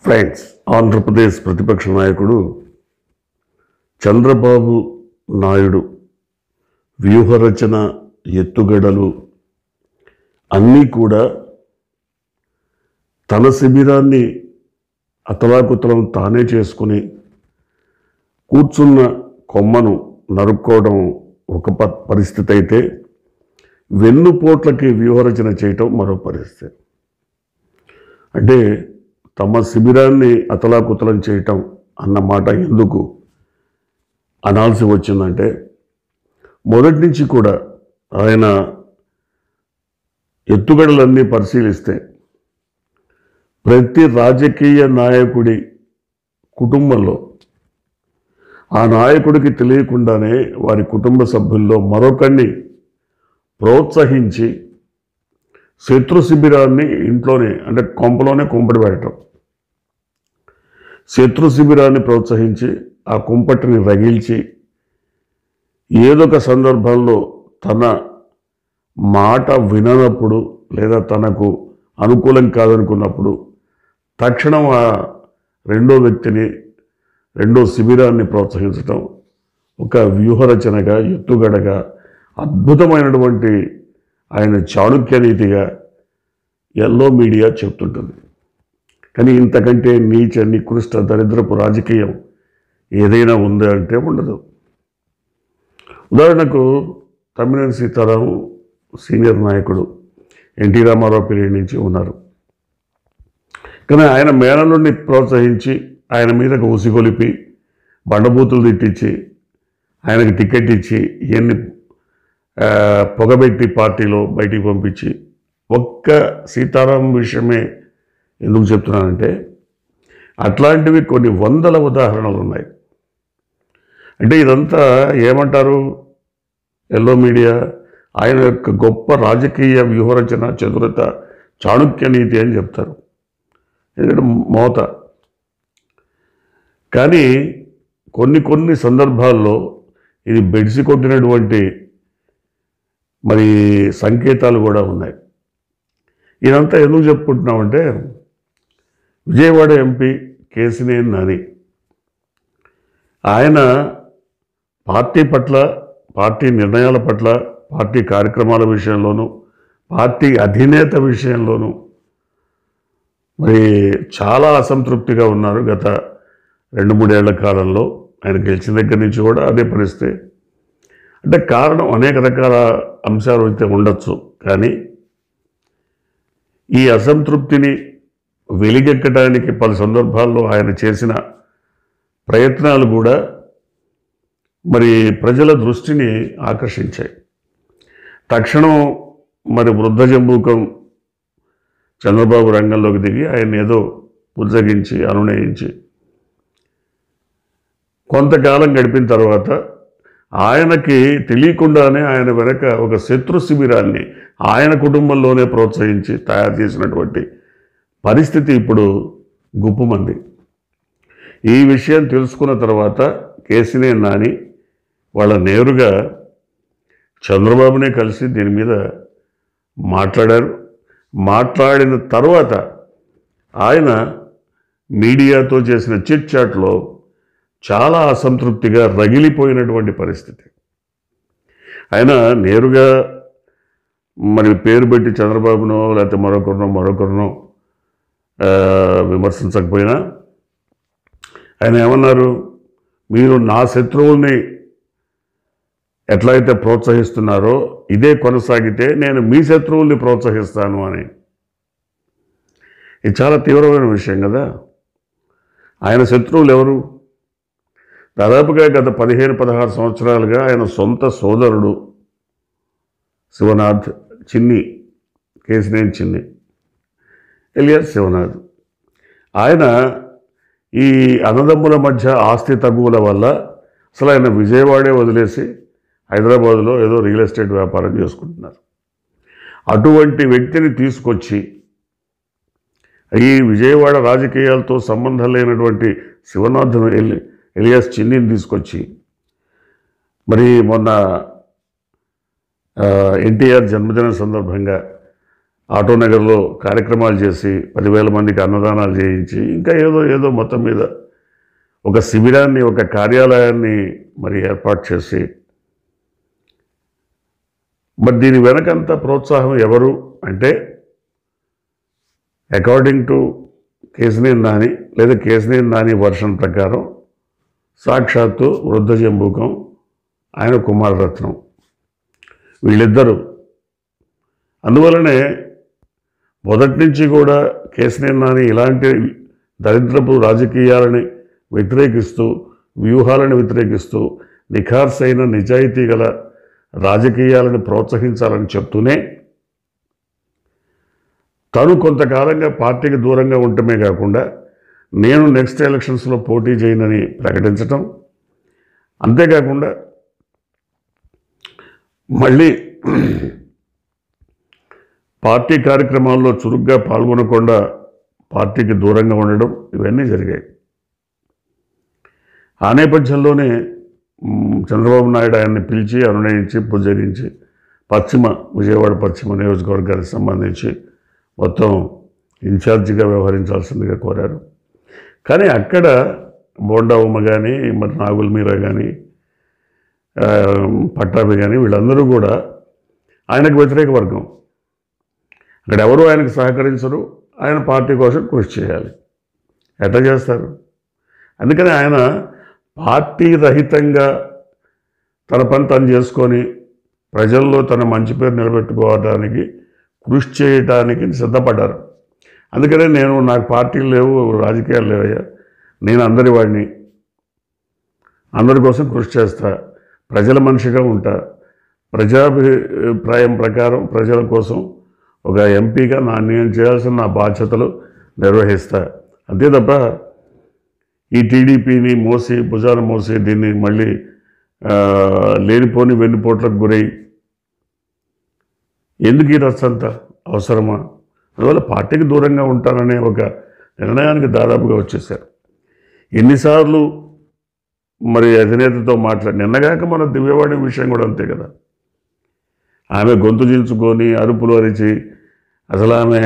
friends Andhra Pradesh ప్రతిపక్ష నాయకుడు చంద్రబాబు నాయుడు వ్యూహరచన ఎత్తుగడలు అన్నీ కూడా తన శిబిరాన్ని అతలాకుతలం తానే చేసుకుని కూర్చున్న కొమ్మను నరుక్కోవడం ఒక ప- పరిస్థితి అయితే వెన్నుపోట్లకి వ్యూహరచన చేయటం మరో పరిస్థితి అంటే తమ శిబిరాన్ని అతలాకుతలం చేయటం అన్న మాట ఎందుకు అనాల్సి వచ్చిందంటే మొదటి నుంచి కూడా ఆయన ఎత్తుగడలన్నీ పరిశీలిస్తే ప్రతి రాజకీయ నాయకుడి కుటుంబంలో ఆ నాయకుడికి తెలియకుండానే వారి కుటుంబ సభ్యుల్లో మరొకరిని ప్రోత్సహించి శత్రు శిబిరాన్ని ఇంట్లోనే అంటే కొంపలోనే కుంపటి పెట్టడం శత్రు శిబిరాన్ని ప్రోత్సహించి ఆ కుంపటిని రగిల్చి ఏదొక సందర్భంలో తన మాట విననప్పుడు లేదా తనకు అనుకూలం కాదనుకున్నప్పుడు తక్షణం ఆ రెండో వ్యక్తిని రెండో శిబిరాన్ని ప్రోత్సహించటం ఒక వ్యూహరచనగా ఎత్తుగడగా అద్భుతమైనటువంటి ఆయన చాణుక్య నీతిగా ఎల్లో మీడియా చెప్తుంటుంది కానీ ఇంతకంటే నీచ నికృష్ట దరిద్రపు రాజకీయం ఏదైనా ఉందా అంటే ఉండదు ఉదాహరణకు తమ్మినేని సీతారాం సీనియర్ నాయకుడు ఎన్టీ రామారావు పీరియడ్ నుంచి ఉన్నారు కానీ ఆయన మేనలుని ప్రోత్సహించి ఆయన మీదకు ఉసిగొలిపి బండబూతులు తిట్టించి ఆయనకి టికెట్ ఇచ్చి ఇవన్నీ ఆ, పొగబెట్టి పార్టీలో బయటికి పంపించి ఒక్క సీతారాం విషయమే ఎందుకు చెప్తున్నానంటే అట్లాంటివి కొన్ని వందల ఉదాహరణలు ఉన్నాయి అంటే ఇదంతా ఏమంటారు ఎల్లో మీడియా ఆయన యొక్క గొప్ప రాజకీయ వ్యూహరచన చతురత చాణుక్య నీతి అని చెప్తారు ఎందుకంటే మోత కానీ కొన్ని కొన్ని సందర్భాల్లో ఇది బెడిసి కొట్టినటువంటి మరి సంకేతాలు కూడా ఉన్నాయి ఇదంతా ఎందుకు చెప్పుకుంటున్నామంటే విజయవాడ ఎంపీ కేసినేని నాని ఆయన పార్టీ పట్ల పార్టీ నిర్ణయాల పట్ల పార్టీ కార్యక్రమాల విషయంలోనూ పార్టీ అధినేత విషయంలోనూ మరి చాలా అసంతృప్తిగా ఉన్నారు గత రెండు మూడేళ్ల కాలంలో ఆయన గెలిచిన దగ్గర నుంచి కూడా అదే పరిస్థితి అంటే కారణం అనేక రకాల అంశాలు అయితే ఉండొచ్చు కానీ ఈ అసంతృప్తిని వెలిగెక్కడానికి పలు సందర్భాల్లో ఆయన చేసిన ప్రయత్నాలు కూడా మరి ప్రజల దృష్టిని ఆకర్షించాయి తక్షణం మరి వృద్ధ జంబూకం చంద్రబాబు రంగంలోకి దిగి ఆయన ఏదో బుజ్జగించి అనునయించి కొంతకాలం గడిపిన తర్వాత ఆయనకి తెలియకుండానే ఆయన వెనక ఒక శత్రు శిబిరాన్ని ఆయన కుటుంబంలోనే ప్రోత్సహించి తయారు చేసినటువంటి పరిస్థితి ఇప్పుడు గుప్పుమంది ఈ విషయం తెలుసుకున్న తర్వాత కేసినే నాని వాళ్ళ నేరుగా చంద్రబాబునే కలిసి దీని మీద మాట్లాడారు మాట్లాడిన తర్వాత ఆయన మీడియాతో చేసిన చిట్ చాట్లో చాలా అసంతృప్తిగా రగిలిపోయినటువంటి పరిస్థితి ఆయన నేరుగా మరి పేరు పెట్టి చంద్రబాబునో లేకపోతే మరొకరినో మరొకరినో ఆ, విమర్శించకపోయినా ఆయన ఏమన్నారు మీరు నా శత్రువుల్ని ఎట్లయితే ప్రోత్సహిస్తున్నారో ఇదే కొనసాగితే నేను మీ శత్రువుల్ని ప్రోత్సహిస్తాను అని ఇది చాలా తీవ్రమైన విషయం కదా ఆయన శత్రువులు ఎవరు దాదాపుగా గత పదిహేను పదహారు సంవత్సరాలుగా ఆయన సొంత సోదరుడు శివనాథ్ చిన్ని కేసినేని చిన్ని ఎలియాస్ శివనాథ్ ఆయన ఈ అన్నదమ్ముల మధ్య ఆస్తి తగ్గుల వల్ల అసలు ఆయన విజయవాడే వదిలేసి హైదరాబాదులో ఏదో రియల్ ఎస్టేట్ వ్యాపారం చేసుకుంటున్నారు అటువంటి వ్యక్తిని తీసుకొచ్చి ఈ విజయవాడ రాజకీయాలతో సంబంధం లేనటువంటి శివనాథ్ను ఎలి ఎలియాస్ చిన్నిని తీసుకొచ్చి మరి మొన్న ఎన్టీఆర్ జన్మదిన సందర్భంగా ఆటోనగర్లో కార్యక్రమాలు చేసి పదివేల మందికి అన్నదానాలు చేయించి ఇంకా ఏదో ఏదో మొత్తం మీద ఒక శిబిరాన్ని ఒక కార్యాలయాన్ని మరి ఏర్పాటు చేసి మరి దీని వెనకంత ప్రోత్సాహం ఎవరు అంటే అకార్డింగ్ టు కేసినేని నాని లేదా కేసినేని నాని వర్షన్ ప్రకారం సాక్షాత్తు వృద్ధ జంబూకం ఆయన కుమారరత్నం వీళ్ళిద్దరూ అందువలనే మొదటి నుంచి కూడా కేసినేని నాని ఇలాంటి దరిద్రపు రాజకీయాలని వ్యతిరేకిస్తూ వ్యూహాలను వ్యతిరేకిస్తూ నిఖార్సైన నిజాయితీ గల రాజకీయాలను ప్రోత్సహించాలని చెప్తూనే తను కొంతకాలంగా పార్టీకి దూరంగా ఉండటమే కాకుండా నేను నెక్స్ట్ ఎలక్షన్స్లో పోటీ చేయనని ప్రకటించటం అంతేకాకుండా మళ్ళీ పార్టీ కార్యక్రమాల్లో చురుగ్గా పాల్గొనకుండా పార్టీకి దూరంగా ఉండడం ఇవన్నీ జరిగాయి ఆ నేపథ్యంలోనే మ్, చంద్రబాబు నాయుడు ఆయన్ని పిలిచి అనునయించి పుజరించి పశ్చిమ విజయవాడ పశ్చిమ నియోజకవర్గానికి సంబంధించి మొత్తం ఇన్ఛార్జిగా వ్యవహరించాల్సిందిగా కోరారు కానీ అక్కడ బోండా ఉమ్మ కానీ మరి నాగుల్ మీరా కానీ ఆ, పట్టాభి కానీ వీళ్ళందరూ కూడా ఆయనకు వ్యతిరేక వర్గం అక్కడ ఎవరు ఆయనకు సహకరించరు ఆయన పార్టీ కోసం కృషి చేయాలి ఎట్లా చేస్తారు అందుకని ఆయన పార్టీ రహితంగా తన పని తను చేసుకొని ప్రజల్లో తన మంచి పేరు నిలబెట్టుకోవడానికి కృషి చేయటానికి సిద్ధపడ్డారు అందుకనే నేను నాకు పార్టీలు లేవు రాజకీయాలు లేవయ్యా నేను అందరి వాడిని అందరి కోసం కృషి చేస్తా ప్రజల మనిషిగా ఉంటా ప్రజాభిప్రాయం ప్రకారం ప్రజల కోసం ఒక ఎంపీగా నా నేను చేయాల్సిన నా బాధ్యతలు నిర్వహిస్తా అంతే తప్ప ఈ టీడీపీని మోసి భుజాన మోసి దీన్ని మళ్ళీ ఆ, లేనిపోని వెన్నుపోట్లకు గురై ఎందుకు ఈ రచ్చంతా అవసరమా అందువల్ల పార్టీకి దూరంగా ఉంటాననే ఒక నిర్ణయానికి దాదాపుగా వచ్చేసారు ఎన్నిసార్లు మరి అధినేతతో మాట్లాడి నిన్నగాక మన దివ్యవాణి విషయం కూడా అంతే కదా ఆమె గొంతు చించుకొని అరుపులు అరిచి అసలు ఆమె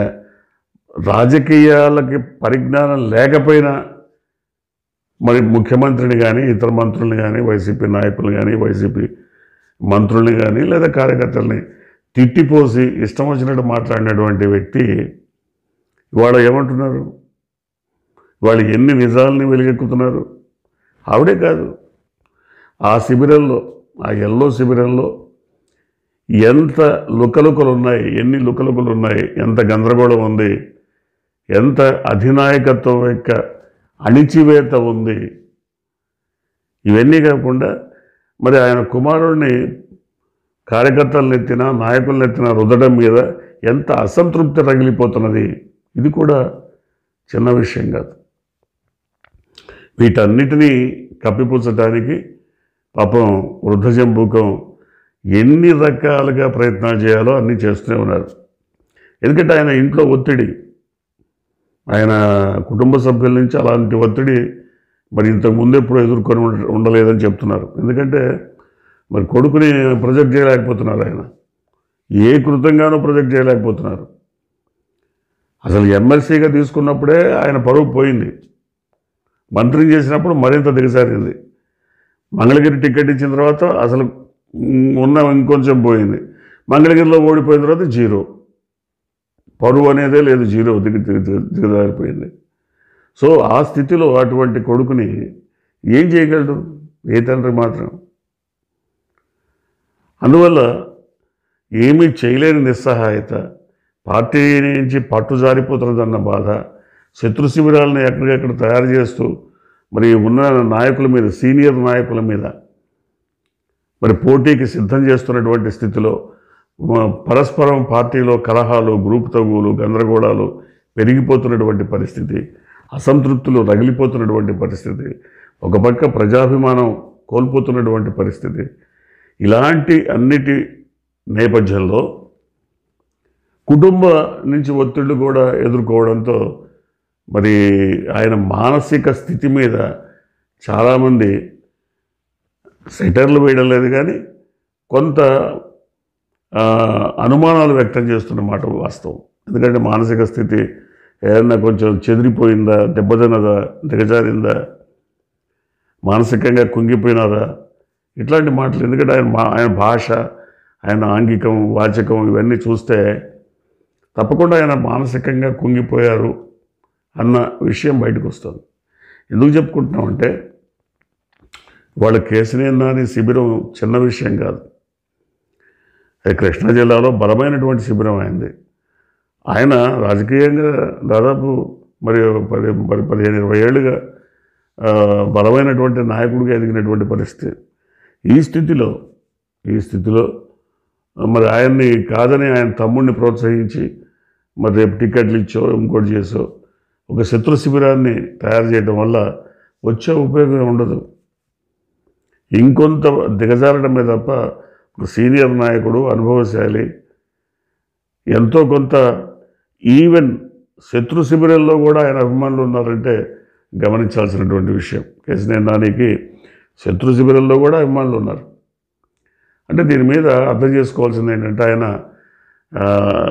రాజకీయాలకి పరిజ్ఞానం లేకపోయినా మరి ముఖ్యమంత్రిని కానీ ఇతర మంత్రుల్ని కానీ వైసీపీ నాయకులు కానీ వైసీపీ మంత్రుల్ని కానీ లేదా కార్యకర్తల్ని తిట్టిపోసి ఇష్టం వచ్చినట్టు మాట్లాడినటువంటి వ్యక్తి ఇవాళ ఏమంటున్నారు వాళ్ళు ఎన్ని నిజాలని వెలుగెక్కుతున్నారు ఆవిడే కాదు ఆ శిబిరంలో ఆ ఎల్లో శిబిరంలో ఎంత లుకలుకలు ఉన్నాయి ఎన్ని లుకలుకలు ఉన్నాయి ఎంత గందరగోళం ఉంది ఎంత అధినాయకత్వం యొక్క అణిచివేత ఉంది ఇవన్నీ కాకుండా మరి ఆయన కుమారుడిని కార్యకర్తలను ఎత్తిన నాయకులను ఎత్తిన రుదడం మీద ఎంత అసంతృప్తి రగిలిపోతున్నది ఇది కూడా చిన్న విషయం కాదు వీటన్నిటినీ కప్పిపుచ్చడానికి పాపం వృద్ధ జంబూకం ఎన్ని రకాలుగా ప్రయత్నాలు చేయాలో అన్నీ చేస్తూనే ఉన్నారు ఎందుకంటే ఆయన ఇంట్లో ఒత్తిడి ఆయన కుటుంబ సభ్యుల నుంచి అలాంటి ఒత్తిడి మరి ఇంతకు ముందు ఎప్పుడు ఎదుర్కొని ఉండ- ఉండలేదని చెప్తున్నారు ఎందుకంటే మరి కొడుకుని ప్రొజెక్ట్ చేయలేకపోతున్నారు ఆయన ఏ కృతంగానూ ప్రొజెక్ట్ చేయలేకపోతున్నారు అసలు ఎమ్మెల్సీగా తీసుకున్నప్పుడే ఆయన పరువు పోయింది మంత్రిని చేసినప్పుడు మరింత దిగజారింది మంగళగిరి టికెట్ ఇచ్చిన తర్వాత అసలు ఉమ్, ఉన్న ఇంకొంచెం పోయింది మంగళగిరిలో ఓడిపోయిన తర్వాత జీరో పరువు అనేదే లేదు జీరో దిగి దిగి- దిగి- దిగజారిపోయింది సో ఆ స్థితిలో అటువంటి కొడుకుని ఏం చేయగలడు ఏ తండ్రి మాత్రం అందువల్ల ఏమీ చేయలేని నిస్సహాయత పార్టీ నుంచి పట్టు జారిపోతున్నదన్న బాధ శత్రు శిబిరాలను ఎక్కడికెక్కడ తయారు చేస్తూ మరి ఉన్న నాయకుల మీద సీనియర్ నాయకుల మీద మరి పోటీకి సిద్ధం చేస్తున్నటువంటి స్థితిలో మ- పరస్పరం పార్టీలో కలహాలు గ్రూప్ తగులు గందరగోళాలు పెరిగిపోతున్నటువంటి పరిస్థితి అసంతృప్తులు రగిలిపోతున్నటువంటి పరిస్థితి ఒక పక్క ప్రజాభిమానం కోల్పోతున్నటువంటి పరిస్థితి ఇలాంటి అన్నిటి నేపథ్యంలో కుటుంబ నుంచి ఒత్తిళ్లు కూడా ఎదుర్కోవడంతో మరి ఆయన మానసిక స్థితి మీద చాలామంది సెటర్లు వేయడం లేదు కానీ కొంత ఆ, అనుమానాలు వ్యక్తం చేస్తున్న మాట వాస్తవం ఎందుకంటే మానసిక స్థితి ఏదన్నా కొంచెం చెదిరిపోయిందా దెబ్బతిన్నదా దిగజారిందా మానసికంగా కుంగిపోయినారా ఇట్లాంటి మాటలు ఎందుకంటే ఆయన మా ఆయన భాష ఆయన ఆంగికం వాచకం ఇవన్నీ చూస్తే తప్పకుండా ఆయన మానసికంగా కుంగిపోయారు అన్న విషయం బయటకు వస్తుంది ఎందుకు చెప్పుకుంటున్నామంటే వాళ్ళ కేసినేనాని శిబిరం చిన్న విషయం కాదు అది కృష్ణా జిల్లాలో బలమైనటువంటి శిబిరం అయింది ఆయన రాజకీయంగా దాదాపు మరి పది పది పదిహేను ఇరవై ఏళ్ళుగా ఆ, బలమైనటువంటి నాయకుడిగా ఎదిగినటువంటి పరిస్థితి ఈ స్థితిలో ఈ స్థితిలో మరి ఆయన్ని కాదని ఆయన తమ్ముడిని ప్రోత్సహించి మరి రేపు టికెట్లు ఇచ్చో ఇంకోటి చేసో ఒక శత్రు శిబిరాన్ని తయారు చేయడం వల్ల వచ్చే ఉపయోగం ఉండదు ఇంకొంత దిగజారడమే తప్ప ఒక సీనియర్ నాయకుడు అనుభవశాలి ఎంతో కొంత ఈవెన్ శత్రు శిబిరంలో కూడా ఆయన అభిమానులు ఉన్నారంటే గమనించాల్సినటువంటి విషయం కేసీఆర్ నానికి శత్రు శిబిరంలో కూడా అభిమానులు ఉన్నారు అంటే దీని మీద అర్థం చేసుకోవాల్సింది ఏంటంటే ఆయన ఆ,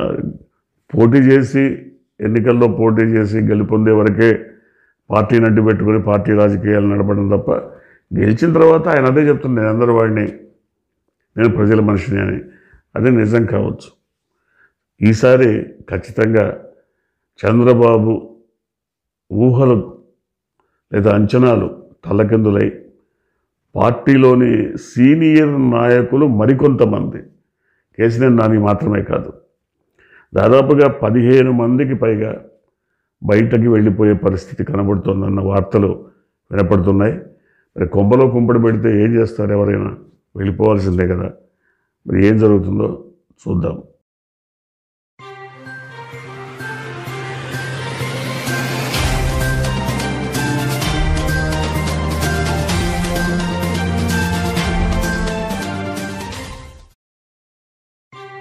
పోటీ చేసి ఎన్నికల్లో పోటీ చేసి గెలుపొందే వరకే పార్టీని అడ్డు పెట్టుకుని పార్టీ రాజకీయాలు నడపడం తప్ప గెలిచిన తర్వాత ఆయన అదే చెప్తుంది నేను అందరూ వాడిని నేను ప్రజల మనిషిని అని అదే నిజం కావచ్చు ఈసారి ఖచ్చితంగా చంద్రబాబు ఊహలు లేదా అంచనాలు తల్లకిందులై పార్టీలోని సీనియర్ నాయకులు మరికొంతమంది కేసీఆర్ నాని మాత్రమే కాదు దాదాపుగా పదిహేను మందికి పైగా బయటకి వెళ్ళిపోయే పరిస్థితి కనబడుతోందన్న వార్తలు వినపడుతున్నాయి మరి కొంపలో కుంపడి పెడితే ఏం చేస్తారు ఎవరైనా వెళ్ళిపోవాల్సిందే కదా మరి ఏం జరుగుతుందో చూద్దాం